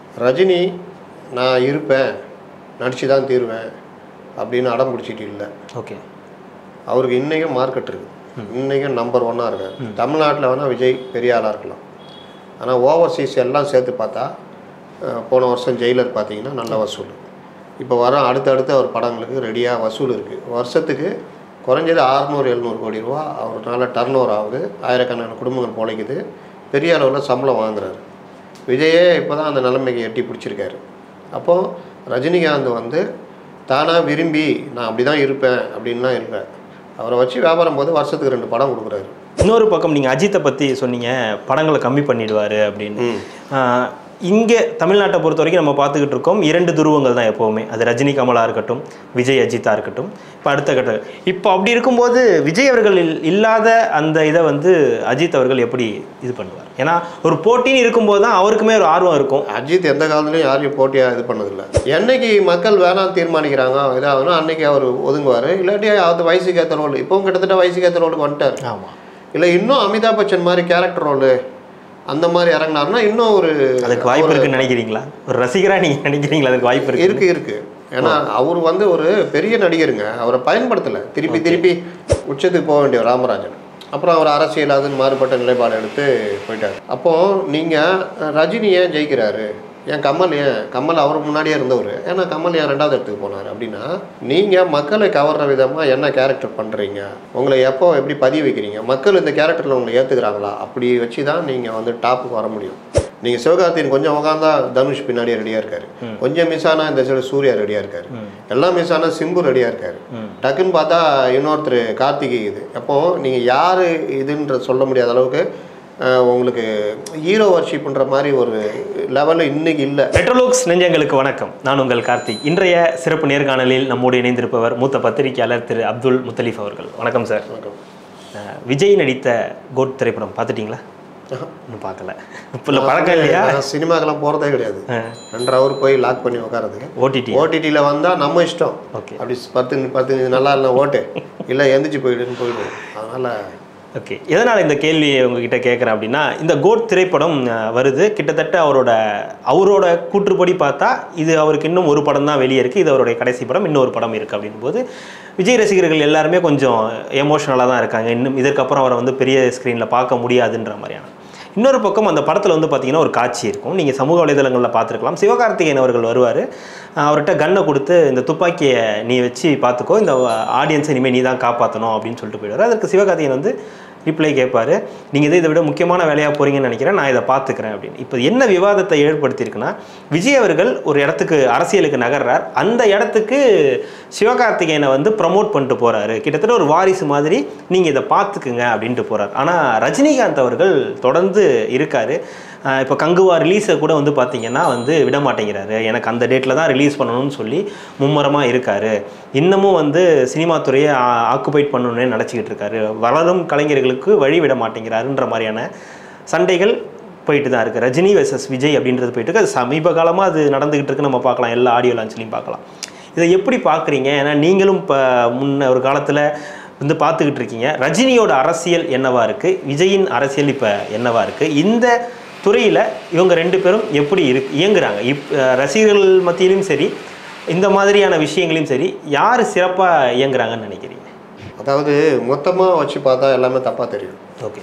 ரஜினி நான் இருப்பேன் நடிச்சு தான் தீருவேன் அப்படின்னு அடம் பிடிச்சிட்டு இல்லை ஓகே அவருக்கு இன்றைக்கும் மார்க்கெட் இருக்குது இன்றைக்கும் நம்பர் ஒன்னாக இருக்கார் தமிழ்நாட்டில் வேணால் விஜய் பெரிய ஆளாக இருக்கலாம் ஆனால் ஓவர்சீஸ் எல்லாம் சேர்த்து பார்த்தா அஹ், போன வருஷம் ஜெயிலர் பார்த்தீங்கன்னா நல்ல வசூல் இப்போ வர அடுத்தடுத்த ஒரு படங்களுக்கு ரெடியாக வசூல் இருக்குது வருஷத்துக்கு குறைஞ்சது அறுநூறு எழுநூறு கோடி ரூபா அவர்னால டர்ன் ஓவர் ஆகுது ஆயிரக்கணக்கான குடும்பங்கள் பிழைக்குது பெரிய அளவில் சம்பளம் வாங்குறாரு விஜயே இப்போ தான் அந்த நிலைமைக்கு எட்டி பிடிச்சிருக்காரு அப்போது ரஜினிகாந்த் வந்து தானாக விரும்பி நான் அப்படி தான் இருப்பேன் அப்படின்லாம் இல்லை அவரை வச்சு வியாபாரம் போது வருஷத்துக்கு ரெண்டு படம் கொடுக்குறாரு இன்னொரு பக்கம் நீங்கள் அஜித்தை பற்றி சொன்னீங்க படங்களை கம்மி பண்ணிடுவார் அப்படின்னு ஆஹ், இங்கே தமிழ்நாட்டை பொறுத்த வரைக்கும் நம்ம பார்த்துக்கிட்டு இருக்கோம் இரண்டு துருவங்கள் தான் எப்போவுமே அது ரஜினி கமலா இருக்கட்டும் விஜய் அஜித்தா இருக்கட்டும் இப்போ அடுத்த கட்ட இப்போ அப்படி இருக்கும்போது விஜய் அவர்கள் இல்- இல்லாத அந்த இதை வந்து அஜித் அவர்கள் எப்படி இது பண்ணுவார் ஏன்னா ஒரு போட்டின்னு இருக்கும்போது தான் அவருக்குமே ஒரு ஆர்வம் இருக்கும் அஜித் எந்த காலத்துலையும் யாரையும் போட்டியாக இது பண்ணதில்லை என்னைக்கு மக்கள் வேணாம் தீர்மானிக்கிறாங்க இதாகணும் அன்னைக்கு அவர் ஒதுங்குவார் இல்லாட்டி அது வயசுக்கு ஏற்ற ரோல் இப்போவும் கிட்டத்தட்ட வயசுக்கு ஏற்ற ரோலுக்கு வந்துட்டார் ஆமாம் இல்லை இன்னும் அமிதாப் பச்சன் மாதிரி கேரக்டர் ரோலு அந்த மாதிரி இறங்கினாருன்னா இன்னும் ஒரு அதுக்கு வாய்ப்பு இருக்குன்னு நினைக்கிறீங்களா ஒரு ரசிகராக நீங்கள் நினைக்கிறீங்களா அதுக்கு வாய்ப்பு இருக்கு இருக்கு இருக்கு ஏன்னா அவர் வந்து ஒரு பெரிய நடிகருங்க அவரை பயன்படுத்தலை திருப்பி திருப்பி உச்சத்துக்கு போக வேண்டிய ராமராஜன் அப்புறம் அவர் அரசியல் அதுன்னு மாறுபட்ட நிலைப்பாடு எடுத்து போயிட்டார் அப்போ நீங்கள் ரஜினி ஏன் ஜெயிக்கிறாரு ஏன் கமல் ஏன் கமல் அவர் முன்னாடியே இருந்தவர் ஏன்னா கமல் ஏன் ரெண்டாவது இடத்துக்கு போனார் அப்படின்னா நீங்கள் மக்களை கவர்ற விதமாக என்ன கேரக்டர் பண்ணுறீங்க உங்களை எப்போ எப்படி பதிய வைக்கிறீங்க மக்கள் இந்த கேரக்டரில் உங்களை ஏற்றுக்கிறாங்களா அப்படி வச்சு தான் நீங்கள் வந்து டாப்புக்கு வர முடியும் நீங்கள் சிவகார்த்தியின் கொஞ்சம் உட்காந்தா தனுஷ் பின்னாடியே ரெடியாக இருக்காரு கொஞ்சம் மிஸ் ஆனால் இந்த சைடு சூர்யா ரெடியாக இருக்காரு எல்லாம் மிஸ் ஆனால் சிம்பு ரெடியாக இருக்காரு டக்குன்னு பார்த்தா இன்னொருத்தர் கார்த்திகை இது அப்போ நீங்கள் யார் இதுன்ற சொல்ல முடியாத அளவுக்கு அஹ், உங்களுக்கு ஹீரோ வர்ஷிப்ன்ற மாதிரி ஒரு லெவலில் இன்னைக்கு இல்லை மெட்ரோலோக்ஸ் நெஞ்சங்களுக்கு வணக்கம் நான் உங்கள் கார்த்திக் இன்றைய சிறப்பு நேர்காணலில் நம்மோடு இணைந்திருப்பவர் மூத்த பத்திரிகையாளர் திரு அப்துல் முத்தலீஃப் அவர்கள் வணக்கம் சார் அஹ், விஜய் நடித்த கோட் திரைப்படம் பார்த்துட்டீங்களா இன்னும் பார்க்கல இப்போ இல்லை பழக்கம் இல்லையா நான் சினிமாக்கெல்லாம் போகிறதே கிடையாது ரெண்டரை ஹவர் போய் லாக் பண்ணி உட்காரதுக்கு ஓடிடி ஓடிடியில் வந்தால் நம்ம இஷ்டம் ஓகே அப்படி பத்து பத்து நல்லா இல்லை ஓட்டு இல்லை எந்திரிச்சு போயிடுன்னு போயிடுவோம் அதனால் ஓகே எதனால் இந்த கேள்வியை உங்ககிட்ட கேட்குறேன் அப்படின்னா இந்த கோட் திரைப்படம் அஹ், வருது கிட்டத்தட்ட அவரோட அவரோட கூற்றுப்படி பார்த்தா இது அவருக்கு இன்னும் ஒரு படம் தான் வெளியே இருக்குது இது அவருடைய கடைசி படம் இன்னொரு படம் இருக்குது அப்படின் போது விஜய் ரசிகர்கள் எல்லாருமே கொஞ்சம் எமோஷ்னலாக தான் இருக்காங்க இன்னும் இதற்கப்புறம் அவரை வந்து பெரிய ஸ்க்ரீனில் பார்க்க முடியாதுன்ற மாதிரியான இன்னொரு பக்கம் அந்த படத்தில் வந்து பார்த்தீங்கன்னா ஒரு காட்சி இருக்கும் நீங்கள் சமூக வலைதளங்களில் பார்த்துருக்கலாம் சிவகார்த்திகேயன் அவர்கள் வருவார் அவர்கிட்ட கன்னை கொடுத்து இந்த துப்பாக்கியை நீ வச்சு பார்த்துக்கோ இந்த ஆடியன்ஸை இனிமேல் நீ தான் காப்பாற்றணும் அப்படின்னு சொல்லிட்டு போயிடுவார் அதற்கு சிவகார்த்திகேயன் வந்து ரிப்ளை கேட்பாரு நீங்கள் இதை இதை விட முக்கியமான வேலையாக போகிறீங்கன்னு நினைக்கிறேன் நான் இதை பார்த்துக்கிறேன் அப்படின்னு இப்போ என்ன விவாதத்தை ஏற்படுத்தியிருக்குன்னா விஜய் அவர்கள் ஒரு இடத்துக்கு அரசியலுக்கு நகர்றார் அந்த இடத்துக்கு சிவகார்த்திகேயனை வந்து ப்ரமோட் பண்ணிட்டு போகிறாரு கிட்டத்தட்ட ஒரு வாரிசு மாதிரி நீங்கள் இதை பார்த்துக்குங்க அப்படின்ட்டு போகிறார் ஆனால் ரஜினிகாந்த் அவர்கள் தொடர்ந்து இருக்கார் இப்போ கங்குவா ரிலீஸை கூட வந்து பார்த்தீங்கன்னா வந்து விட மாட்டேங்கிறாரு எனக்கு அந்த டேட்டில் தான் ரிலீஸ் பண்ணணும்னு சொல்லி மும்மரமாக இருக்காரு இன்னமும் வந்து சினிமா துறையை ஆக்குபைட் பண்ணணும்னு நினச்சிக்கிட்டு இருக்காரு வளரும் கலைஞர்களுக்கு வழி விட மாட்டேங்கிறாருன்ற மாதிரியான சண்டைகள் போயிட்டு தான் இருக்குது ரஜினி வெர்சஸ் விஜய் அப்படின்றது போயிட்டு இருக்கு அது சமீப காலமாக அது நடந்துகிட்டு இருக்கு நம்ம பார்க்கலாம் எல்லா ஆடியோ லான்ச்லையும் பார்க்கலாம் இதை எப்படி பார்க்குறீங்க ஏன்னா நீங்களும் இப்போ முன்ன ஒரு காலத்தில் வந்து பார்த்துக்கிட்டு இருக்கீங்க ரஜினியோட அரசியல் என்னவா இருக்குது விஜயின் அரசியல் இப்போ என்னவா இருக்குது இந்த துறையில் இவங்க ரெண்டு பேரும் எப்படி இரு இயங்குறாங்க இப் அஹ் ரசிகர்கள் மத்தியிலும் சரி இந்த மாதிரியான விஷயங்களையும் சரி யார் சிறப்பாக இயங்குறாங்கன்னு நினைக்கிறீங்க அதாவது மொத்தமாக வச்சு பார்த்தா எல்லாமே தப்பாக தெரியும் ஓகே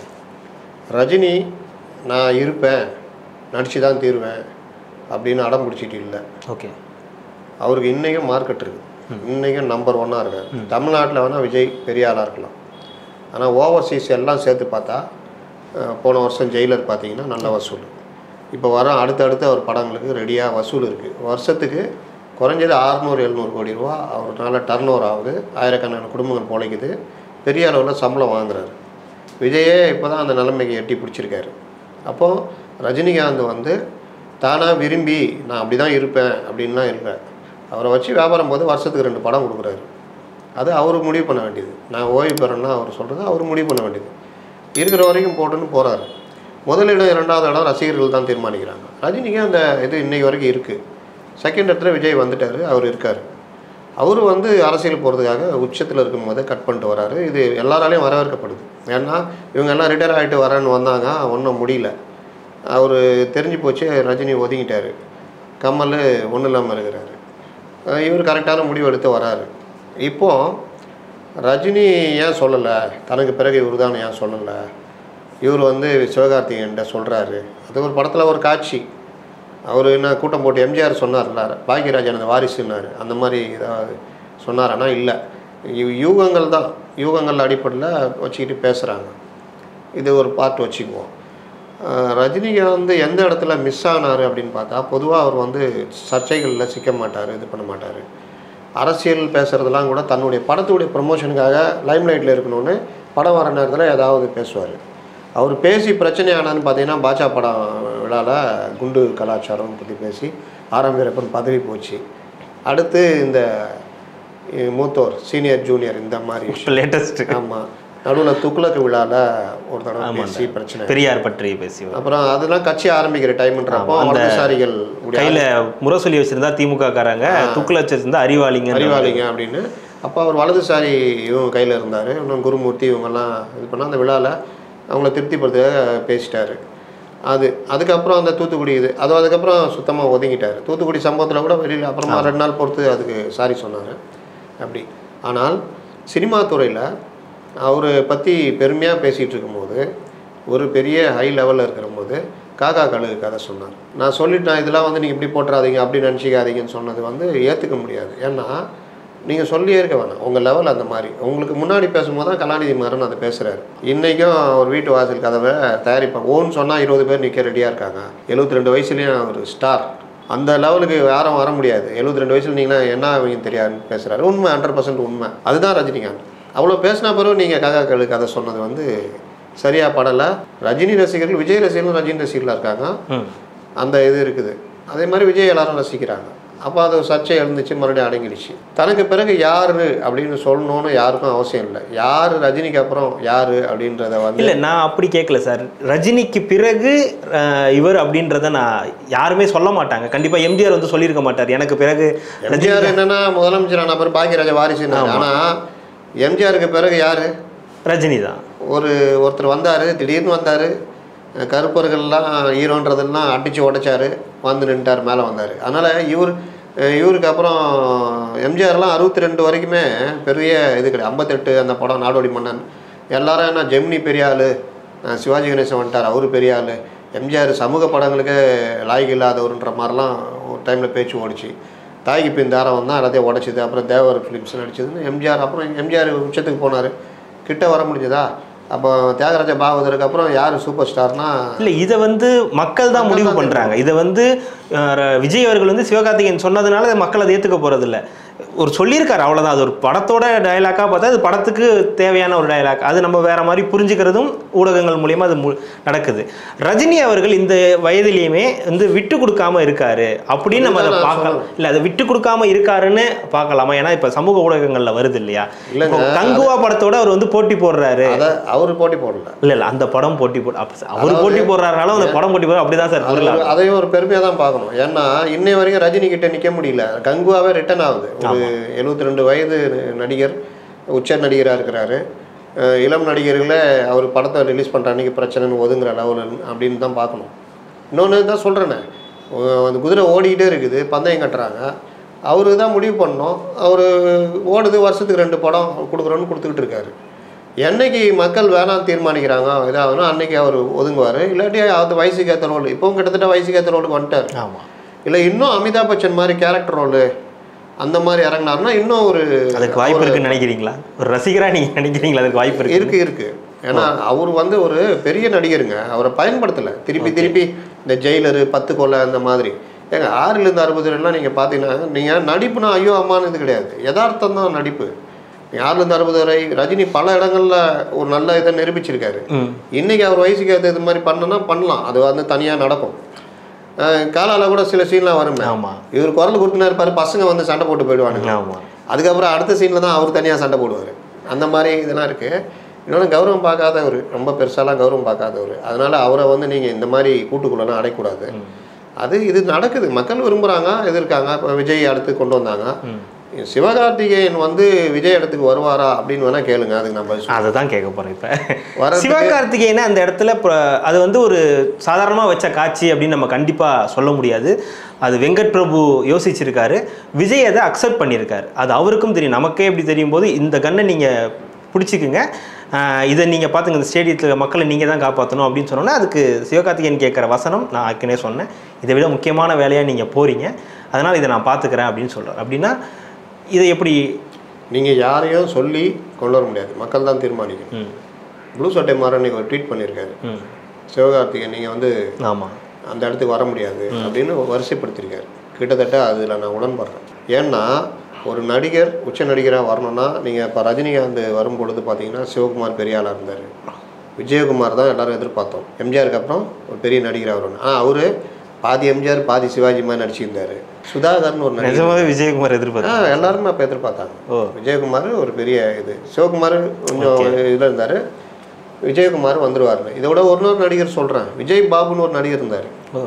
ரஜினி நான் இருப்பேன் நடிச்சு தான் தீருவேன் அப்படின்னு அடம் பிடிச்சிட்டு இல்லை ஓகே அவருக்கு இன்றைக்கும் மார்க்கெட் இருக்குது இன்றைக்கும் நம்பர் ஒன்னாக இருக்கார் தமிழ்நாட்டில் வேணால் விஜய் பெரிய ஆளாக இருக்கலாம் ஆனால் ஓவர்சீஸ் எல்லாம் சேர்த்து பார்த்தா அஹ், போன வருஷம் ஜெயிலர் பார்த்தீங்கன்னா நல்ல வசூல் இப்போ வர அடுத்தடுத்த அவர் படங்களுக்கு ரெடியாக வசூல் இருக்குது வருஷத்துக்கு குறைஞ்சது அறுநூறு எழுநூறு கோடி ரூபா அவர்னால டர்ன் ஓவர் ஆகுது ஆயிரக்கணக்கான குடும்பங்கள் பிழைக்குது பெரிய அளவில் சம்பளம் வாங்குறாரு விஜயே இப்போ தான் அந்த நிலைமைக்கு எட்டி பிடிச்சிருக்காரு அப்போது ரஜினிகாந்த் வந்து தானாக விரும்பி நான் அப்படி தான் இருப்பேன் அப்படின்லாம் இல்லை அவரை வச்சு வியாபாரம் போது வருஷத்துக்கு ரெண்டு படம் கொடுக்குறாரு அது அவர் முடிவு பண்ண வேண்டியது நான் ஓய்வு பெறேன்னா அவர் சொல்கிறது அவர் முடிவு பண்ண வேண்டியது இருக்கிற வரைக்கும் போட்டுன்னு போகிறாரு முதலிடம் இரண்டாவது இடம் ரசிகர்கள் தான் தீர்மானிக்கிறாங்க ரஜினிக்கு அந்த இது இன்னைக்கு வரைக்கும் இருக்குது செகண்ட் இடத்துல விஜய் வந்துட்டார் அவர் இருக்கார் அவர் வந்து அரசியல் போகிறதுக்காக உச்சத்தில் இருக்கும்போதே கட் பண்ணிட்டு வராரு இது எல்லாராலையும் வரவேற்கப்படுது ஏன்னா இவங்க எல்லாம் ரிட்டையர் ஆகிட்டு வரேன்னு வந்தாங்க ஒன்றும் முடியல அவர் தெரிஞ்சு போச்சு ரஜினி ஒதுங்கிட்டார் கமல் ஒன்றும் இல்லாமல் இருக்கிறாரு அஹ் இவர் கரெக்டான முடிவு எடுத்து வராரு இப்போ ரஜினி ஏன் சொல்லலை தனக்கு பிறகு இவர் தான் ஏன் சொல்லலை இவர் வந்து சிவகார்த்திகேயன்ட்ட சொல்கிறாரு அது ஒரு படத்தில் ஒரு காட்சி அவர் என்ன கூட்டம் போட்டு எம்ஜிஆர் சொன்னார்ல பாக்யராஜன் அந்த வாரிசுன்னாரு அந்த மாதிரி ஏதாவது சொன்னார் ஆனால் இல்லை யூ- யூகங்கள் தான் யூகங்கள் அடிப்படையில் வச்சுக்கிட்டு பேசுகிறாங்க இது ஒரு பார்ட் வச்சுக்குவோம் அஹ் ரஜினிகாந்த் எந்த இடத்துல மிஸ் ஆனார் அப்படின்னு பார்த்தா பொதுவாக அவர் வந்து சர்ச்சைகளில் சிக்க மாட்டார் இது பண்ண மாட்டார் அரசியல் பேசுகிறதெல்லாம் கூட தன்னுடைய படத்துடைய ப்ரொமோஷனுக்காக லைம்லைட்டில் இருக்கணும்னு படம் வர நேரத்தில் ஏதாவது பேசுவார் அவர் பேசி பிரச்சனை ஆனான்னு பார்த்தீங்கன்னா பாஜா படம் விழாவில் குண்டு கலாச்சாரம் பற்றி பேசி ஆரம் வீரப்பன் பதவி போச்சு அடுத்து இந்த அஹ், மூத்தோர் சீனியர் ஜூனியர் இந்த மாதிரி இப்போ லேட்டஸ்ட் ஆமாம் நடுவில் துக்ளக் விழாவில் ஒரு தடவை பேசி பிரச்சனை பெரியார் பற்றி பேசி அப்புறம் அதெல்லாம் கட்சி ஆரம்பிக்கிற டைம்ன்றப்போ ஆமா, அந்த வலதுசாரிகள் உடைய கையில முரசொலி வச்சிருந்தா திமுக காரங்க துக்குல வச்சிருந்தா அறிவாளிங்க அறிவாளிங்க அப்படின்னு அப்போ அவர் வலதுசாரி இவங்க கையில் இருந்தார் இன்னும் குருமூர்த்தி இவங்கெல்லாம் இது பண்ணால் அந்த விழாவில் அவங்கள திருப்திப்படுத்த பேசிட்டாரு அது அதுக்கப்புறம் அந்த தூத்துக்குடி இது அது அதுக்கப்புறம் சுத்தமாக ஒதுங்கிட்டார் தூத்துக்குடி சம்பவத்தில் கூட வெளியில் அப்புறமா ரெண்டு நாள் பொறுத்து அதுக்கு சாரி சொன்னார் அப்படி ஆனால் சினிமா துறையில் அவரை பற்றி பெருமையாக பேசிகிட்டு இருக்கும்போது ஒரு பெரிய ஹை லெவலில் இருக்கிற போது காக்கா கழுகு கதை சொன்னார் நான் சொல்லிட்டேன் இதெல்லாம் வந்து நீங்கள் இப்படி போட்டுறாதீங்க அப்படி நினச்சிக்காதீங்கன்னு சொன்னது வந்து ஏற்றுக்க முடியாது ஏன்னா நீங்கள் சொல்லியே இருக்க வேணாம் உங்கள் லெவல் அந்த மாதிரி உங்களுக்கு முன்னாடி பேசும்போது தான் கலாநிதி மாறன் அதை பேசுகிறாரு இன்றைக்கும் ஒரு வீட்டு வாசல் கதவை தயாரிப்பாங்க ஓன்னு சொன்னால் இருபது பேர் நிற்க ரெடியாக இருக்காங்க எழுபத்தி ரெண்டு வயசுலேயும் ஒரு ஸ்டார் அந்த லெவலுக்கு யாரும் வர முடியாது எழுபத்தி ரெண்டு வயசுல நீங்களாம் என்ன அவங்க தெரியாதுன்னு பேசுகிறாரு உண்மை ஹண்ட்ரட் பர்சன்ட் உண்மை அதுதான் ரஜினிகாந்த் அவ்வளோ பேசின பிறகு நீங்கள் காக்காக்களுக்கு கதை சொன்னது வந்து சரியாக படலை ரஜினி ரசிகர்கள் விஜய் ரசிகர்களும் ரஜினி ரசிகர்களாக இருக்காங்க ம். அந்த இது இருக்குது அதே மாதிரி விஜய் எல்லாரும் ரசிக்கிறாங்க அப்போ அது ஒரு சர்ச்சை எழுந்துச்சு மறுபடியும் அடங்கிடுச்சு தனக்கு பிறகு யார் அப்படின்னு சொல்லணும்னு யாருக்கும் அவசியம் இல்லை யார் ரஜினிக்கு அப்புறம் யார் அப்படின்றத வந்து இல்ல நான் அப்படி கேட்கல சார் ரஜினிக்கு பிறகு அஹ், இவர் அப்படின்றத நான் யாருமே சொல்ல மாட்டாங்க கண்டிப்பா எம்ஜிஆர் வந்து சொல்லியிருக்க மாட்டார் எனக்கு பிறகு எம்ஜிஆர் என்னன்னா முதலமைச்சர் ஆன பிறகு பாக்கியராஜ வாரிசுன்னாரு ஆனால் எம்ஜிஆருக்கு பிறகு யார் ரஜினி தான் ஒரு ஒருத்தர் வந்தார் திடீர்னு வந்தார் கருப்பர்கள்லாம் ஹீரோன்றதெல்லாம் அடித்து உடைச்சாரு வந்து நின்ட்டார் மேலே வந்தார் அதனால் இவர் அஹ் இவருக்கு அப்புறம் எம்ஜிஆர்லாம் அறுபத்தி ரெண்டு வரைக்குமே பெரிய இது கிடையாது ஐம்பத்தெட்டு அந்த படம் நாடோடி மன்னன் எல்லாரும் என்ன ஜெமினி பெரிய ஆள் அஹ் சிவாஜி கணேசன் வந்துட்டார் அவரு பெரிய ஆள் எம்ஜிஆர் சமூக படங்களுக்கு லாய்க்கு இல்லாதவருன்ற மாதிரிலாம் ஒரு டைமில் பேச்சு ஓடிச்சு தாய்க்கு பின் தாரம் வந்தால் எல்லாத்தையும் உடைச்சிது அப்புறம் தேவர் ஃபிலிம்ஸ் நடிச்சதுன்னு எம்ஜிஆர் அப்புறம் எம்ஜிஆர் உச்சத்துக்கு போனார் கிட்ட வர முடிஞ்சதா அப்போ தியாகராஜ பாகவதருக்கு அப்புறம் யார் சூப்பர் ஸ்டார்னா இல்ல இதை வந்து மக்கள் தான் முடிவு பண்றாங்க இதை வந்து அஹ், ர- விஜய் அவர்கள் வந்து சிவகார்த்திகேயன் சொன்னதுனால அதை மக்கள் அதை ஏத்துக்க போறது இல்ல ஒரு சொல்லியிருக்காரு அவ்வளவுதான் அது ஒரு படத்தோட டயலாக்கா பார்த்தா அது படத்துக்கு தேவையான ஒரு டயலாக் அது நம்ம வேற மாதிரி புரிஞ்சுக்கிறதும் ஊடகங்கள் மூலியமா அது மு- நடக்குது ரஜினி அவர்கள் இந்த வயதிலேயுமே வந்து விட்டு கொடுக்காம இருக்காரு அப்படின்னு நம்ம அதை அதுதான் நான் பார்க்கலாம் இல்ல அதை விட்டு கொடுக்காம இருக்காருன்னு பார்க்கலாமா ஏன்னா இப்ப சமூக ஊடகங்கள்ல வருது இல்லையா இல்லைங்க, இப்போ கங்குவா படத்தோட அவர் வந்து போட்டி போடுறாரு அதை அவர் போட்டி போடல இல்ல இல்ல அந்த படம் போட்டி போட அப்ப அவர் போட்டி போடுறாருனாலும் அந்த படம் போட்டி போடுற அப்படிதான் சார் அது பொருள் ஒரு- அதையும் ஒரு பெருமையாக தான் பார்க்கணும் ஏன்னா இன்னை வரைக்கும் ரஜினி கிட்ட நிற்க முடியல கங்குவாவே ரிட்டர்ன் ஆகுது ஒரு எழுபத்தி ரெண்டு வயது நடிகர் உச்ச நடிகராக இருக்கிறாரு அஹ் இளம் நடிகர்களே அவர் படத்தை ரிலீஸ் பண்ணுற அன்றைக்கி பிரச்சனைன்னு ஒதுங்குற லெவல் அப்படின்னு தான் பார்க்கணும் இன்னொன்று தான் சொல்கிறேனே அந்த குதிரை ஓடிக்கிட்டே இருக்குது பந்தயம் கட்டுறாங்க அவரு தான் முடிவு பண்ணோம் அவர் ஓடுது வருஷத்துக்கு ரெண்டு படம் கொடுக்குறோன்னு கொடுத்துக்கிட்டு இருக்காரு என்னைக்கு மக்கள் வேணாம் தீர்மானிக்கிறாங்க இதாகணும் அன்னைக்கு அவர் ஒதுங்குவார் இல்லாட்டி அது வயசுக்கு ஏற்ற ரோல் இப்போவும் கிட்டத்தட்ட வயசுக்கு ஏற்ற ரோலுக்கு வந்துட்டார் ஆமா இல்லை இன்னும் அமிதாப் பச்சன் மாதிரி கேரக்டர் ரோலு அந்த மாதிரி இறங்கினாருன்னா இன்னும் ஒரு அதுக்கு வாய்ப்பு இருக்குன்னு நினைக்கிறீங்களா ஒரு ரசிகரா நீங்க நினைக்கிறீங்களா அதுக்கு வாய்ப்பு இருக்கு இருக்கு இருக்கு ஏன்னா அவர் வந்து ஒரு பெரிய நடிகருங்க அவரை பயன்படுத்தலை திருப்பி திருப்பி இந்த ஜெயிலரு பத்து கொலை அந்த மாதிரி ஏங்க ஆறுலேருந்து அறுபது வரைலாம் நீங்கள் பார்த்தீங்கன்னா நீங்கள் நடிப்புனா ஐயோ அம்மான்னு இது கிடையாது யதார்த்தம் தான் நடிப்பு நீங்க ஆறுலேருந்து அறுபது வரை ரஜினி பல இடங்கள்ல ஒரு நல்ல இதை நிரூபிச்சிருக்காரு ம். இன்னைக்கு அவர் வயசுக்கு ஏற்ற இது மாதிரி பண்ணனா பண்ணலாம் அது வந்து தனியாக நடக்கும் அஹ் காலால கூட சில சீன்லாம் வருமே ஆமா இவர் குரல் கொடுத்துனா இருப்பாரு பசங்க வந்து சண்டை போட்டு போயிடுவானுங்க ஆமா அதுக்கப்புறம் அடுத்த சீனில் தான் அவர் தனியாக சண்டை போடுவார் அந்த மாதிரி இதெல்லாம் இருக்குது இன்னொன்று கௌரவம் பார்க்காதவர் ரொம்ப பெருசாலாம் கௌரவம் பார்க்காதவர் அதனால அவரை வந்து நீங்கள் இந்த மாதிரி கூட்டுக்குள்ளலாம் அடையக்கூடாது அது இது நடக்குது மக்கள் விரும்புகிறாங்க எதிர்க்காங்க இப்போ விஜய் அடுத்து கொண்டு வந்தாங்க சிவகார்த்திகேயன் வந்து விஜய் இடத்துக்கு வருவாரா அப்படின்னு வேணா கேளுங்க அதுக்கு நான் பதில் சொல்றேன். அதை தான் கேட்க போகிறேன் இப்போ வரதுக்கு- சிவகார்த்திகேயனை அந்த இடத்துல இப்போ அது வந்து ஒரு சாதாரணமாக வச்ச காட்சி அப்படின்னு நம்ம கண்டிப்பாக சொல்ல முடியாது அது வெங்கட் பிரபு யோசிச்சிருக்காரு விஜய் அதை அக்செப்ட் பண்ணியிருக்காரு அது அவருக்கும் தெரியும் நமக்கே எப்படி தெரியும் போது இந்த கண்ணை நீங்கள் பிடிச்சிக்குங்க ஆஹ் இதை நீங்கள் பார்த்துங்க இந்த ஸ்டேடியத்தில் மக்களை நீங்கள் தான் காப்பாற்றணும் அப்படின்னு சொன்னோன்னா அதுக்கு சிவகார்த்திகேயன் கேட்குற வசனம் நான் ஏற்கனவே சொன்னேன் இதை விட முக்கியமான வேலையாக நீங்கள் போகிறீங்க அதனால் இதை நான் பார்த்துக்கிறேன் அப்படின்னு சொல்கிறேன் அப்படின்னா இதை எப்படி நீங்க யாரையும் சொல்லி கொண்டு வர முடியாது மக்கள் தான் தீர்மானிக்கணும் ம் ப்ளூ சட்டை மாறன் இன்னைக்கு ஒரு ட்வீட் பண்ணியிருக்காரு ம் சிவகார்த்திகேயன் நீங்க வந்து ஆமாம் அந்த இடத்துக்கு வர முடியாது அப்படின்னு வரிசைப்படுத்தியிருக்காரு கிட்டத்தட்ட அதில் நான் உடன்படுறேன் ஏன்னா ஒரு நடிகர் உச்ச நடிகராக வரணும்னா நீங்கள் இப்போ ரஜினிகாந்த் வரும் பொழுது பார்த்தீங்கன்னா சிவகுமார் பெரிய ஆளாக இருந்தார் விஜயகுமார் தான் எல்லாரும் எதிர்பார்த்தோம் எம்ஜிஆருக்கு அப்புறம் ஒரு பெரிய நடிகராக வரணும் ஆனால் அவர் பாதி எம்ஜிஆர் பாதி சிவாஜி மாதிரி நடிச்சிருந்தாரு சுதாகர்னு ஒரு நடிகர் நிஜமாவே விஜயகுமார் எதிர்பார்த்து ஆ எல்லாருமே அப்போ எதிர்பார்த்தாங்க ஓ விஜயகுமார் ஒரு பெரிய இது சிவகுமார் கொஞ்சம் இதில் இருந்தார் விஜயகுமார் வந்துருவார் இதோட ஒரு ஒரு நடிகர் சொல்கிறேன் விஜய் பாபுன்னு ஒரு நடிகர் இருந்தார் ஓ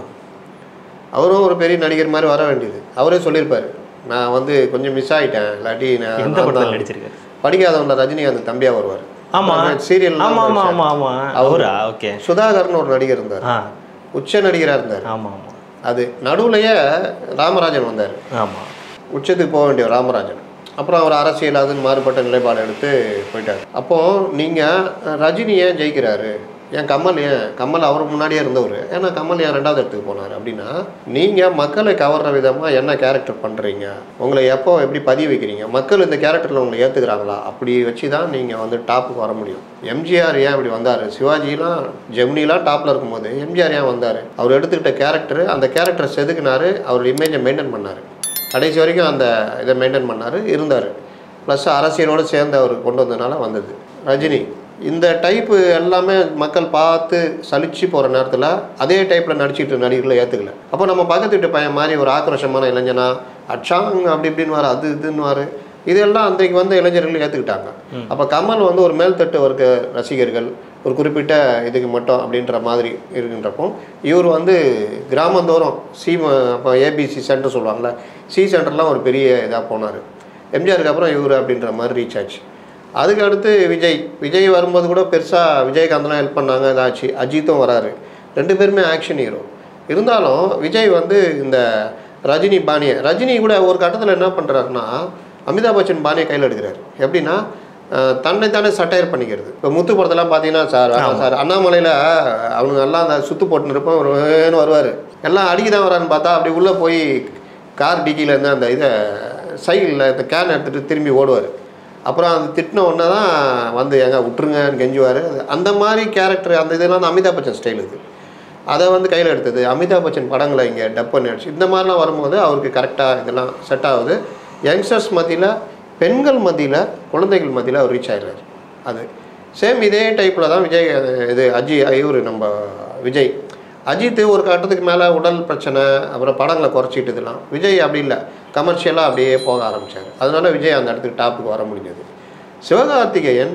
அவரும் ஒரு பெரிய நடிகர் மாதிரி வர வேண்டியது அவரே சொல்லியிருப்பார் நான் வந்து கொஞ்சம் மிஸ் ஆகிட்டேன் இல்லாட்டி நான் எந்த நான் படத்தில் தான் நடிச்சிருக்காரு படிக்காதவன்ல ரஜினிகாந்த் தம்பியாக வருவார் ஆமா சீரியல் ஆமா ஆமா ஆமா ஆமா அவரா ஓகே சுதாகர்னு ஒரு நடிகர் இருந்தார் ஆ உச்ச நடிகராக இருந்தார் ஆமா ஆமா அது நடுவுலயே ராமராஜன் வந்தார் ஆமா உச்சத்துக்கு போக வேண்டிய ராமராஜன் அப்புறம் அவர் அரசியல் அதுன்னு மாறுபட்ட நிலைப்பாடு எடுத்து போயிட்டார் அப்போ நீங்கள் ரஜினி ஏன் ஜெயிக்கிறாரு ஏன் கமல் ஏன் கமல் அவர் முன்னாடியே இருந்தவர் ஏன்னா கமல் ஏன் ரெண்டாவது இடத்துக்கு போனார் அப்படின்னா நீங்கள் மக்களை கவர்ற விதமாக என்ன கேரக்டர் பண்ணுறீங்க உங்களை எப்போ எப்படி பதிய வைக்கிறீங்க மக்கள் இந்த கேரக்டரில் உங்களை ஏற்றுக்கிறாங்களா அப்படி வச்சு தான் நீங்கள் வந்து டாப்புக்கு வர முடியும் எம்ஜிஆர் ஏன் இப்படி வந்தார் சிவாஜிலாம் ஜெமினிலாம் டாப்பில் இருக்கும்போது எம்ஜிஆர் ஏன் வந்தார் அவர் எடுத்துக்கிட்ட கேரக்டர் அந்த கேரக்டரை செதுக்குனாரு அவர் இமேஜை மெயின்டைன் பண்ணார் கடைசி வரைக்கும் அந்த இதை மெயின்டைன் பண்ணார் இருந்தார் ப்ளஸ் அரசியலோடு சேர்ந்து அவர் கொண்டு வந்ததுனால வந்தது ரஜினி இந்த டைப்பு எல்லாமே மக்கள் பார்த்து சலிச்சு போகிற நேரத்தில் அதே டைப்பில் நடிச்சிட்டு நடிகர்களை ஏற்றுக்கல அப்போ நம்ம பக்கத்து வீட்டு பையன் மாதிரி ஒரு ஆக்ரோஷமான இளைஞனா அச்சாங் அப்படி இப்படின்னு வர அது இதுன்னு வர இதெல்லாம் அன்றைக்கு வந்த இளைஞர்கள் ஏற்றுக்கிட்டாங்க அப்போ கமல் வந்து ஒரு மேல்தட்டு வர்க்க ரசிகர்கள் ஒரு குறிப்பிட்ட இதுக்கு மட்டும் அப்படின்ற மாதிரி இருக்கின்றப்போ இவர் வந்து கிராமந்தோறும் சி அப்போ ஏபிசி சென்டர் சொல்லுவாங்கள்ல சி சென்டர்லாம் ஒரு பெரிய இதாக போனார் எம்ஜிஆருக்கு அப்புறம் இவர் அப்படின்ற மாதிரி ரீச் ஆச்சு அதுக்கு அடுத்து விஜய் விஜய் வரும்போது கூட பெருசாக விஜயகாந்த்லாம் ஹெல்ப் பண்ணாங்க இதாச்சு அஜித்தும் வராரு ரெண்டு பேருமே ஆக்ஷன் ஹீரோ இருந்தாலும் விஜய் வந்து இந்த ரஜினி பாணியை ரஜினி கூட ஒரு கட்டத்தில் என்ன பண்ணுறாருன்னா அமிதாப் பச்சன் பாணியை கையில் எடுக்கிறாரு எப்படின்னா அஹ், தன்னைத்தானே சட்டையர் பண்ணிக்கிறது இப்போ முத்து படத்தெல்லாம் பார்த்தீங்கன்னா சார் வேணாம் சார் அண்ணாமலையில் அவனுங்க எல்லாம் அந்த சுத்து போட்டுன்னு இருப்போம் ஒரு வேணும் வருவார் எல்லாம் அடிக்க தான் வரான்னு பார்த்தா அப்படி உள்ளே போய் கார் டிக்கியில் இருந்து அந்த இதை சைக்கிளில் இந்த கேன் எடுத்துகிட்டு திரும்பி ஓடுவார் அப்புறம் அது திட்டின உடனே தான் வந்து எங்க விட்டுருங்கன்னு கெஞ்சுவார் அந்த மாதிரி கேரக்டர் அந்த இதெல்லாம் வந்து அமிதாப் பச்சன் ஸ்டைல் இது அதை வந்து கையில் எடுத்தது அமிதாப் பச்சன் படங்களை இங்கே டப் பண்ணி அடிச்சு இந்த மாதிரிலாம் வரும்போது அவருக்கு கரெக்டாக இதெல்லாம் செட் ஆகுது யங்ஸ்டர்ஸ் மத்தியில் பெண்கள் மத்தியில் குழந்தைகள் மத்தியில் அவர் ரீச் ஆயிடுறாரு அது சேம் இதே டைப்பில் தான் விஜய் அஹ், இது அஜி இவர் நம்ம விஜய் அஜித் ஒரு கட்டத்துக்கு மேலே உடல் பிரச்சனை அப்புறம் படங்களை குறைச்சிட்டு இதெல்லாம் விஜய் அப்படி இல்லை கமர்ஷியலாக அப்படியே போக ஆரம்பித்தார் அதனால விஜய் அந்த இடத்துக்கு டாப்புக்கு வர முடிஞ்சது சிவகார்த்திகேயன்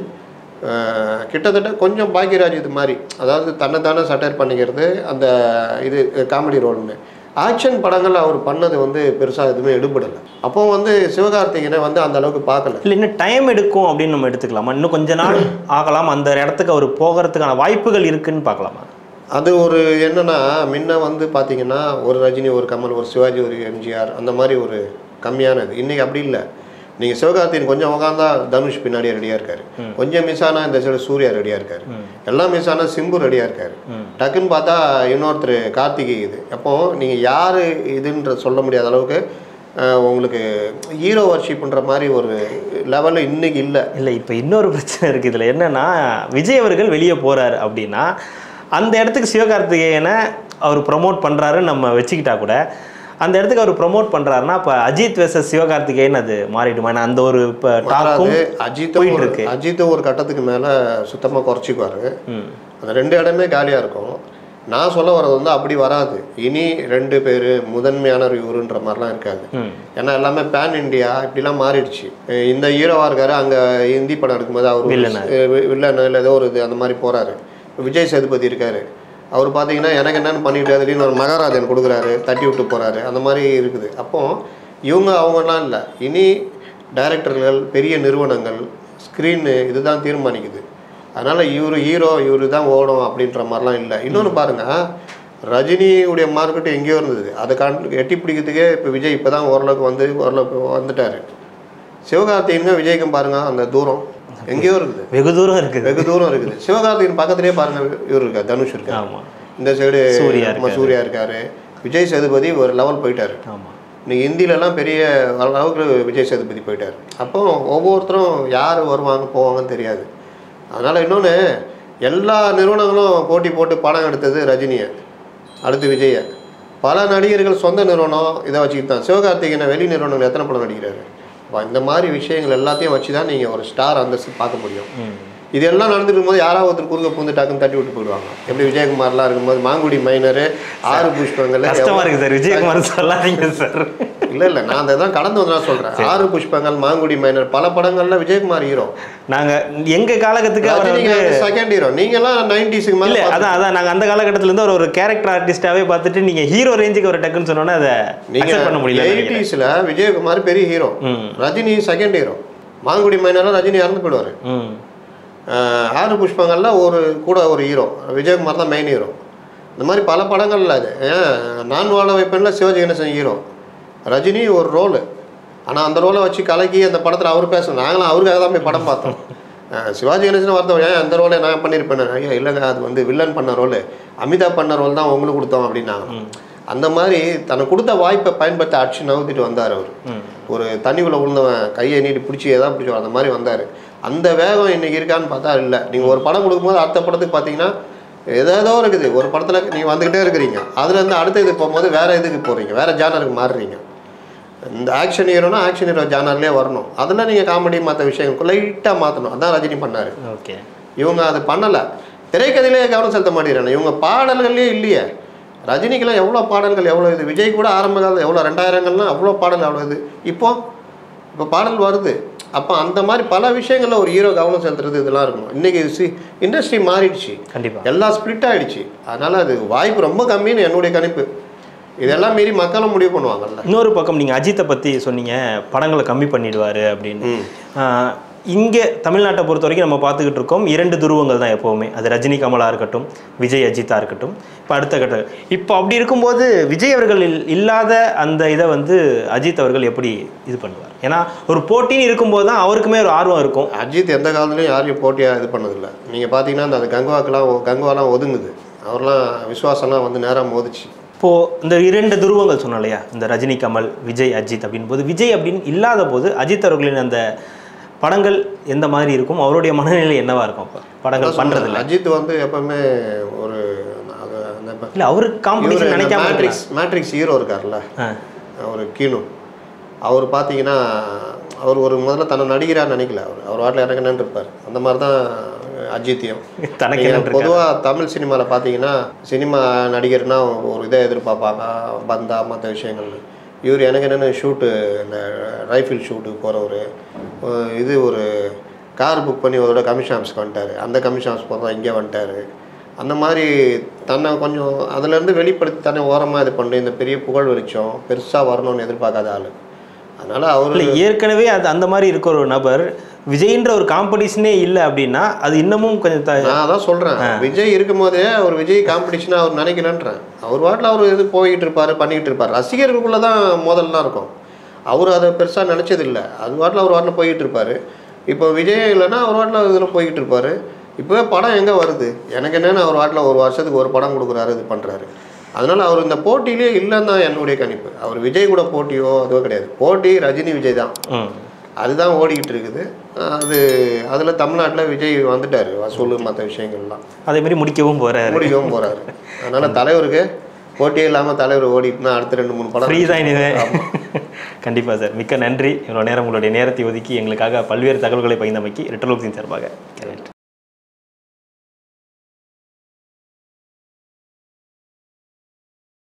அஹ், கிட்டத்தட்ட கொஞ்சம் பாக்யராஜ் இது மாதிரி அதாவது தன்னைத்தானே சட்டையர் பண்ணிக்கிறது அந்த இது காமெடி ரோல்னு ஆக்ஷன் படங்கள் அவர் பண்ணது வந்து பெருசாக எதுவுமே எடுபடலை அப்போ வந்து சிவகார்த்திகேயனை வந்து அந்த அளவுக்கு பார்க்கல இல்லை இன்னும் டைம் எடுக்கும் அப்படின்னு நம்ம எடுத்துக்கலாமா இன்னும் கொஞ்ச நாள் ஆகலாம் அந்த இடத்துக்கு அவர் போகிறதுக்கான வாய்ப்புகள் இருக்குன்னு பார்க்கலாமா அது ஒரு என்னன்னா முன்ன வந்து பார்த்தீங்கன்னா ஒரு ரஜினி ஒரு கமல் ஒரு சிவாஜி ஒரு எம்ஜிஆர் அந்த மாதிரி ஒரு கம்மியானது இன்னைக்கு அப்படி இல்லை நீங்கள் சிவகார்த்தியின் கொஞ்சம் உட்காந்தா தனுஷ் பின்னாடியே ரெடியாக இருக்காரு கொஞ்சம் மிஸ் ஆனால் இந்த சைடு சூர்யா ரெடியாக இருக்காரு எல்லாம் மிஸ் ஆனால் சிம்பு ரெடியாக இருக்காரு டக்குன்னு பார்த்தா இன்னொருத்தர் கார்த்திகை இது அப்போ நீங்கள் யார் இதுன்ற சொல்ல முடியாத அளவுக்கு அஹ், உங்களுக்கு ஹீரோ வர்ஷிப்ன்ற மாதிரி ஒரு லெவலில் இன்னைக்கு இல்லை இல்லை இப்போ இன்னொரு பிரச்சனை இருக்குது இதில் என்னன்னா விஜய் அவர்கள் வெளியே போகிறாரு அப்படின்னா அந்த இடத்துக்கு சிவகார்த்திகேயனை அவர் ப்ரமோட் பண்ணுறாருன்னு நம்ம வச்சுக்கிட்டா கூட அந்த இடத்துக்கு அவர் ப்ரமோட் பண்ணுறாருன்னா இப்போ அஜித் வெர்சஸ் சிவகார்த்திகேயன் அது மாறிடுமா ஏன்னா அந்த ஒரு இப்போ டாக்கும் மாறாது அஜித்தும் போயிட்டு ஒரு- இருக்கு. அஜித்தும் ஒரு கட்டத்துக்கு மேலே சுத்தமாக குறைச்சிக்குவாரு ம் அந்த ரெண்டு இடமே காலியாக இருக்கும் நான் சொல்ல வர்றது வந்து அப்படி வராது இனி ரெண்டு பேர் முதன்மையானவர் இவருன்ற மாதிரிலாம் இருக்காது ம் ஏன்னா எல்லாமே பேன் இண்டியா இப்படிலாம் மாறிடுச்சு அஹ் இந்த ஹீரோவாக இருக்காரு அங்கே ஹிந்தி படம் எடுக்கும்போது அவர் வில்லனா. வில்லன் இல்லை ஏதோ ஒரு இது அந்த மாதிரி போகிறாரு விஜய் சேதுபதி இருக்காரு அவர் பார்த்தீங்கன்னா எனக்கு என்னன்னு பண்ணிட்டு திடீர்னு ஒரு மகாராஜன் கொடுக்குறாரு தட்டி விட்டு போகிறாரு அந்த மாதிரி இருக்குது அப்போ இவங்க அவங்கலாம் இல்லை இனி டைரக்டர்கள் பெரிய நிறுவனங்கள் ஸ்க்ரீனு இதுதான் தீர்மானிக்குது அதனால் இவர் ஹீரோ இவர் தான் ஓடும் அப்படின்ற மாதிரிலாம் இல்லை இன்னொன்று பாருங்கள் ரஜினியுடைய மார்க்கெட் எங்கேயோ இருந்தது அதை காண் எட்டி பிடிக்கிறதுக்கே இப்போ விஜய் இப்போ தான் ஓரளவுக்கு வந்து ஓரளவுக்கு வந்துட்டார் சிவகார்த்திகேயனுங்க விஜய்க்கும் பாருங்க அந்த தூரம் எங்கேயோ இருக்குது வெகு தூரம் இருக்குது வெகு தூரம் இருக்குது சிவகார்த்திகேயன் பக்கத்துலேயே பாருங்க இவர் இருக்கார் தனுஷ் இருக்கார் ஆமாம் இந்த சைடு சூர்யா நம்ம சூர்யா இருக்காரு விஜய் சேதுபதி ஒரு லெவல் போயிட்டாரு ஆமாம் இன்னைக்கு ஹிந்திலலாம் பெரிய அளவுக்கு விஜய் சேதுபதி போயிட்டார் அப்போ ஒவ்வொருத்தரும் யார் வருவாங்க போவாங்கன்னு தெரியாது அதனால் இன்னொன்று எல்லா நிறுவனங்களும் போட்டி போட்டு படம் எடுத்தது ரஜினியை அடுத்து விஜயை பல நடிகர்கள் சொந்த நிறுவனம் இதை வச்சுக்கிட்டு தான் சிவகார்த்திகேயனை வெளி நிறுவனங்கள் எத்தனை படம் நடிக்கிறாரு அப்ப இந்த மாதிரி விஷயங்கள் எல்லாத்தையும் வச்சு தான் நீங்கள் ஒரு ஸ்டார் அந்தஸ்து பார்க்க முடியும் ம் இதெல்லாம் நடந்துட்டு இருக்கும்போது யாராவது ஒருத்தர் குறுக்க பூந்து டக்குன்னு தட்டி விட்டு போயிடுவாங்க எப்படி விஜயகுமார்லாம் இருக்கும்போது மாங்குடி மைனரு ஆறு புஷ்பங்கள் கஷ்டமா இருக்கு சார் விஜயகுமார் சொல்லாதீங்க சார் இல்ல இல்ல நான் அதை தான் கடந்து வந்து சொல்றேன் ஆறு புஷ்பங்கள் மாங்குடி மைனர் பல படங்கள்ல விஜயகுமார் ஹீரோ நாங்க எங்க காலகட்டத்துக்கு அவர் வந்து ரஜினிகாந்த் செகண்ட் ஹீரோ நீங்க எல்லாம் நைன்டிஸுக்கு இல்ல மேல அதான் அதான் நாங்க அந்த காலகட்டத்துல இருந்து ஒரு ஒரு கேரக்டர் ஆர்டிஸ்டாவே பார்த்துட்டு நீங்க ஹீரோ ரேஞ்சுக்கு ஒரு டக்குன்னு சொன்னோன்னே அதை நீங்க அக்செப்ட் பண்ண முடியல நினைக்கிறேன். எயிட்டிஸ்ல விஜயகுமார் பெரிய ஹீரோ ம் ரஜினி செகண்ட் ஹீரோ மாங்குடி மைனர்ல ரஜினி இறந்து போயிடுவாரு ம் ஆஹ் ஆறு புஷ்பங்கள்ல ஒரு கூட ஒரு ஹீரோ விஜயகுமார் தான் மெயின் ஹீரோ இந்த மாதிரி பல படங்கள்ல அது ஏன் நான் வாழ வைப்பேன்ல சிவாஜி கணேசன் ஹீரோ ரஜினி ஒரு ரோலு ஆனால் அந்த ரோலை வச்சு கலக்கி அந்த படத்தில் அவர் பேசணும் நாங்களும் அவருக்காக தான் போய் படம் பார்த்தோம் ஆஹ் சிவாஜி கணேசன் வார்த்தை ஏன் அந்த ரோலை நான் பண்ணியிருப்பேன் ஐயா இல்லைங்க அது வந்து வில்லன் பண்ண ரோலு அமிதாப் பண்ண ரோல் தான் உங்களுக்கு கொடுத்தோம் அப்படின்னாங்க அந்த மாதிரி தனக்கு கொடுத்த வாய்ப்பை பயன்படுத்தி அடிச்சு நவுத்திட்டு வந்தார் அவர் ம் ஒரு தண்ணிக்குள்ளே விழுந்தவன் கையை நீட்டி பிடிச்சி எதாவது பிடிச்சோம் அந்த மாதிரி வந்தார் அந்த வேகம் இன்னைக்கு இருக்கான்னு பார்த்தா இல்லை நீங்கள் ஒரு படம் கொடுக்கும்போது அடுத்த படத்துக்கு பார்த்தீங்கன்னா ஏதேதோ இருக்குது ஒரு படத்தில் நீங்கள் வந்துக்கிட்டே இருக்கிறீங்க அதுலேருந்து அடுத்த இது போகும்போது வேறு இதுக்கு போகிறீங்க வேறு ஜானருக்கு மாறுறீங்க இந்த ஆக்ஷன் ஹீரோனா ஆக்ஷன் ஹீரோ ஜானர்லேயே வரணும் அதில் நீங்கள் காமெடி மற்ற விஷயங்கள் லைட்டாக மாற்றணும் அதான் ரஜினி பண்ணார் ஓகே இவங்க அது பண்ணலை திரைக்கதையிலேயே கவனம் செலுத்த மாட்டேங்கிறாங்க இவங்க பாடல்கள்லேயே இல்லையே ரஜினிக்கெல்லாம் எவ்வளோ பாடல்கள் எவ்வளோ இது விஜய் கூட ஆரம்ப காலத்தில் எவ்வளோ ரெண்டாயிரங்கள்லாம் அவ்வளோ பாடல் அவ்வளோ இது இப்போ இப்போ பாடல் வருது அப்போ அந்த மாதிரி பல விஷயங்களில் ஒரு ஹீரோ கவனம் செலுத்துறது இதெல்லாம் இருக்கணும் இன்றைக்கி சி இண்டஸ்ட்ரி மாறிடுச்சு கண்டிப்பா எல்லாம் ஸ்ப்ளிட் ஆயிடுச்சு அதனால் அது வாய்ப்பு ரொம்ப கம்மின்னு என்னுடைய கணிப்பு இதெல்லாம் மீறி மக்களும் முடிவு பண்ணுவாங்கல்ல இன்னொரு பக்கம் நீங்க அஜித்தை பத்தி சொன்னீங்க படங்களை கம்மி பண்ணிடுவாரு அப்படின்னு ம் ஆஹ் இங்கே தமிழ்நாட்டை பொறுத்த வரைக்கும் நம்ம பார்த்துக்கிட்டு இருக்கோம் இரண்டு துருவங்கள் தான் எப்போவுமே அது ரஜினி கமலா இருக்கட்டும் விஜய் அஜித்தா இருக்கட்டும் இப்போ அடுத்த கட்ட இப்போ அப்படி இருக்கும்போது விஜய் அவர்கள் இல்- இல்லாத அந்த இதை வந்து அஜித் அவர்கள் எப்படி இது பண்ணுவார் ஏன்னா ஒரு போட்டின்னு இருக்கும்போது தான் அவருக்குமே ஒரு ஆர்வம் இருக்கும் அஜித் எந்த காலத்துலையும் யாரையும் போட்டியாக இது பண்ணதில்லை நீங்கள் பார்த்தீங்கன்னா அந்த கங்குவாக்கெல்லாம் ஒ- கங்குவாலாம் ஒதுங்குது அவர்லாம் விசுவாசம்லாம் வந்து நேராக மோதிச்சு இப்போது இந்த இரண்டு துருவங்கள் சொன்னோம் இல்லையா இந்த ரஜினி கமல் விஜய் அஜித் அப்படின் போது விஜய் அப்படின்னு இல்லாத போது அஜித் அவர்களின் அந்த படங்கள் எந்த மாதிரி இருக்கும் அவருடைய மனநிலை என்னவா இருக்கும் அப்போ படங்கள் பண்ணுறதில்ல அஜித் வந்து எப்பவுமே ஒரு அது அந்த இப்ப- இல்லை அவருக்கு காம்படிஷன் இவரு நினைக்காம இருக்கலாம். மேட்ரிக்ஸ் மேட்ரிக்ஸ் ஹீரோ இருக்கார்ல ஆ அவர் கீனு அவர் பார்த்தீங்கன்னா அவர் ஒரு முதல்ல தன்னை நடிகராக நினைக்கல அவர் அவர் வாட்டில் இறங்கினு இருப்பார் அந்த மாதிரி தான் அஜித்தையும் தனக்கு என்ன இருக்கு பொதுவாக தமிழ் சினிமாவில் பார்த்தீங்கன்னா சினிமா நடிகர்னா ஒரு இதை எதிர்பார்ப்பாங்க பந்தா மற்ற விஷயங்கள் இவர் எனக்கு என்னென்ன ஷூட்டு இந்த ரைஃபிள் ஷூட்டுக்கு போகிறவர் இது ஒரு கார் புக் பண்ணி ஒரு கமிஷன் ஆஃபீஸ்க்கு வந்துட்டார் அந்த கமிஷன் ஆஃபீஸ் போகிறதா இங்கே வந்துட்டார் அந்த மாதிரி தன்னை கொஞ்சம் அதுலேருந்து வெளிப்படுத்தி தன்னை ஓரமாக இது பண்ணி இந்த பெரிய புகழ் வெளிச்சம் பெருசாக வரணும்னு எதிர்பார்க்காத ஆள் அதனால் அவர் இல்லை ஏற்கனவே அது அந்த மாதிரி இருக்கிற ஒரு நபர் விஜய்ன்ற ஒரு காம்படிஷனே இல்லை அப்படின்னா அது இன்னமும் கொஞ்சம் த நான் அதான் சொல்கிறேன் விஜய் இருக்கும்போதே அவர் விஜய் காம்படிஷனாக அவர் நினைக்கலன்றேன் அவர் வாட்டில் அவர் இது போய்கிட்டு இருப்பார் பண்ணிக்கிட்டு இருப்பார் ரசிகர்களுக்குள்ளே தான் மோதல்லாம் இருக்கும் அவர் அதை பெருசாக நினச்சது இல்லை அது வாட்டில் அவர் வாட்டில் போய்கிட்டு இருப்பார் இப்போ விஜய் இல்லைன்னா அவர் வாட்டில் இதில் போய்கிட்டு இருப்பார் இப்போவே படம் எங்கே வருது எனக்கு என்னென்னு அவர் வாட்டில் ஒரு வருஷத்துக்கு ஒரு படம் கொடுக்குறாரு இது பண்ணுறாரு அதனால் அவர் இந்த போட்டியிலே இல்லைன்னு தான் என்னுடைய கணிப்பு அவர் விஜய் கூட போட்டியோ அதுவோ கிடையாது போட்டி ரஜினி விஜய் தான் ம் அதுதான் ஓடிக்கிட்டு இருக்குது அது அதில் தமிழ்நாட்டில் விஜய் வந்துட்டார் வசூல் மற்ற விஷயங்கள்லாம் அதே மாதிரி முடிக்கவும் போறாரு முடிக்கவும் போகிறாரு அதனால் தலைவருக்கு போட்டியே இல்லாமல் தலைவர் ஓடிட்டுனா அடுத்த ரெண்டு மூணு படம் ஃப்ரீ தான் இனிமே கண்டிப்பாக சார் மிக்க நன்றி இவ்வளோ நேரம் உங்களுடைய நேரத்தை ஒதுக்கி எங்களுக்காக பல்வேறு தகவல்களை பகிர்ந்தமைக்கு ரிட்டலோக்ஸின் சார்பாக நன்றி